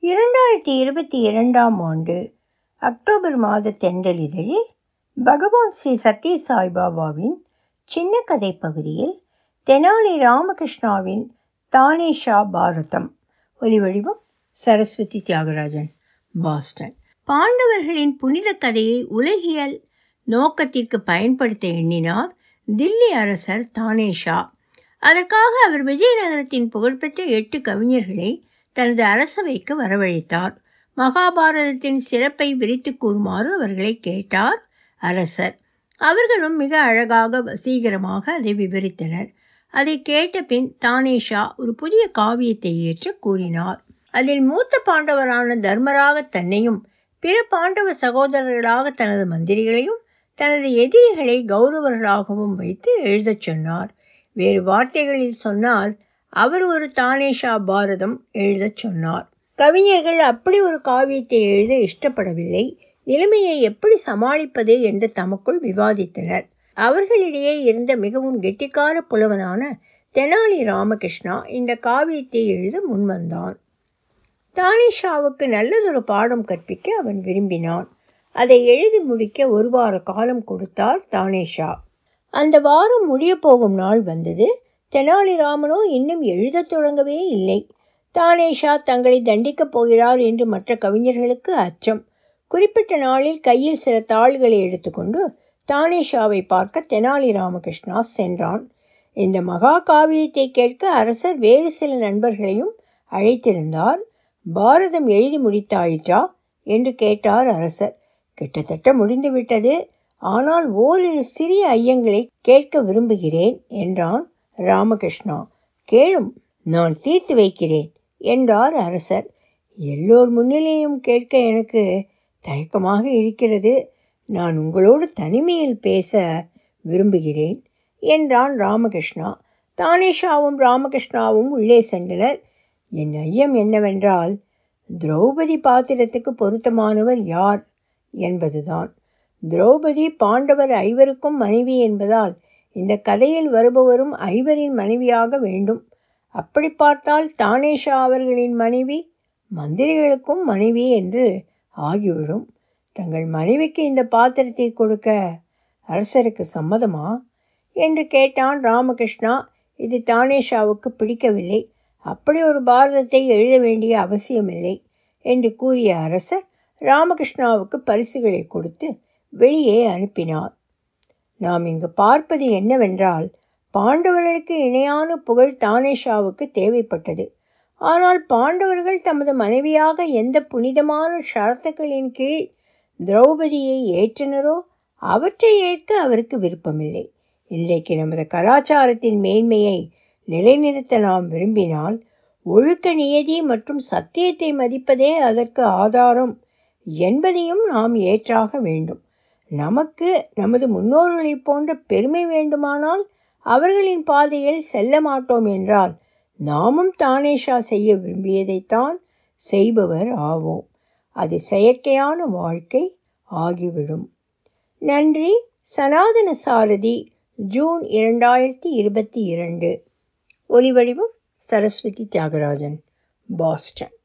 இரண்டாயிரத்தி இருபத்தி இரண்டாம் ஆண்டு அக்டோபர் மாத தென்றலிதழில் பகவான் ஸ்ரீ சத்ய சாய்பாபாவின் சின்ன கதை பகுதியில் தெனாலி ராமகிருஷ்ணாவின் தானேஷா பாரதம் ஒலிவடிவம் சரஸ்வதி தியாகராஜன் பாஸ்டன் பாண்டவர்களின் புனித கதையை உலகியல் நோக்கத்திற்கு பயன்படுத்த எண்ணினார் தில்லி அரசர் தானேஷா அதற்காக அவர் விஜயநகரத்தின் புகழ்பெற்ற எட்டு கவிஞர்களை தனது அரசவைக்கு வரவழைத்தார் மகாபாரதத்தின் சிறப்பை விரித்து கூறுமாறு அவர்களை கேட்டார் அரசர் அவர்களும் மிக அழகாக வசீகரமாக அதை விவரித்தனர் அதை கேட்ட பின் தானேஷா ஒரு புதிய காவியத்தை ஏற்று கூறினார் அதில் மூத்த பாண்டவரான தர்மராக தன்னையும் பிற பாண்டவ சகோதரர்களாக தனது மந்திரிகளையும் தனது எதிரிகளை கௌரவர்களாகவும் வைத்து எழுதச் சொன்னார் வேறு வார்த்தைகளில் சொன்னால் அவர் ஒரு தானேஷா பாரதம் எழுதச் சொன்னார் கவிஞர்கள் அப்படி ஒரு காவியத்தை எழுத இஷ்டப்படவில்லை நிலைமையை எப்படி சமாளிப்பது என்று தமக்குள் விவாதித்தனர் அவர்களிடையே இருந்த மிகவும் கெட்டிக்கார புலவனான தெனாலி ராமகிருஷ்ணா இந்த காவியத்தை எழுத முன்வந்தான் தானிஷாவுக்கு நல்லதொரு பாடம் கற்பிக்க அவன் விரும்பினான் அதை எழுதி முடிக்க ஒரு வார காலம் கொடுத்தார் தானேஷா அந்த வாரம் முடிய போகும் நாள் வந்தது தெனாலிராமனோ இன்னும் எழுதத் தொடங்கவே இல்லை தானேஷா தங்களை தண்டிக்கப் போகிறார் என்று மற்ற கவிஞர்களுக்கு அச்சம் குறிப்பிட்ட நாளில் கையில் சில தாள்களை எடுத்துக்கொண்டு தானேஷாவை பார்க்க தெனாலி ராமகிருஷ்ணா சென்றான் இந்த மகா காவியத்தை கேட்க அரசர் வேறு சில நண்பர்களையும் அழைத்திருந்தார் பாரதம் எழுதி முடித்தாயிற்றா என்று கேட்டார் அரசர் கிட்டத்தட்ட முடிந்துவிட்டது ஆனால் ஓரிரு சிறிய ஐயங்களை கேட்க விரும்புகிறேன் என்றான் ராமகிருஷ்ணா கேளும் நான் தீர்த்து வைக்கிறேன் என்றார் அரசர் எல்லோர் முன்னிலையும் கேட்க எனக்கு தயக்கமாக இருக்கிறது நான் உங்களோடு தனிமையில் பேச விரும்புகிறேன் என்றான் ராமகிருஷ்ணா தானேஷாவும் ராமகிருஷ்ணாவும் உள்ளே சென்றனர் என் ஐயம் என்னவென்றால் திரௌபதி பாத்திரத்துக்கு பொருத்தமானவர் யார் என்பதுதான் திரௌபதி பாண்டவர் ஐவருக்கும் மனைவி என்பதால் இந்த கதையில் வருபவரும் ஐவரின் மனைவியாக வேண்டும் அப்படி பார்த்தால் தானேஷா அவர்களின் மனைவி மந்திரிகளுக்கும் மனைவி என்று ஆகிவிடும் தங்கள் மனைவிக்கு இந்த பாத்திரத்தை கொடுக்க அரசருக்கு சம்மதமா என்று கேட்டான் ராமகிருஷ்ணா இது தானேஷாவுக்கு பிடிக்கவில்லை அப்படி ஒரு பாரதத்தை எழுத வேண்டிய அவசியமில்லை என்று கூறிய அரசர் ராமகிருஷ்ணாவுக்கு பரிசுகளை கொடுத்து வெளியே அனுப்பினார் நாம் இங்கு பார்ப்பது என்னவென்றால் பாண்டவர்களுக்கு இணையான புகழ் தானேஷாவுக்கு தேவைப்பட்டது ஆனால் பாண்டவர்கள் தமது மனைவியாக எந்த புனிதமான ஷரத்துக்களின் கீழ் திரௌபதியை ஏற்றனரோ அவற்றை ஏற்க அவருக்கு விருப்பமில்லை இன்றைக்கு நமது கலாச்சாரத்தின் மேன்மையை நிலைநிறுத்த நாம் விரும்பினால் ஒழுக்க நியதி மற்றும் சத்தியத்தை மதிப்பதே அதற்கு ஆதாரம் என்பதையும் நாம் ஏற்றாக வேண்டும் நமக்கு நமது முன்னோர்களைப் போன்ற பெருமை வேண்டுமானால் அவர்களின் பாதையில் செல்ல மாட்டோம் என்றால் நாமும் தானேஷா செய்ய விரும்பியதைத்தான் செய்பவர் ஆவோம் அது செயற்கையான வாழ்க்கை ஆகிவிடும் நன்றி சனாதன சாரதி ஜூன் இரண்டாயிரத்தி இருபத்தி இரண்டு ஒலிவடிவம் சரஸ்வதி தியாகராஜன் பாஸ்டன்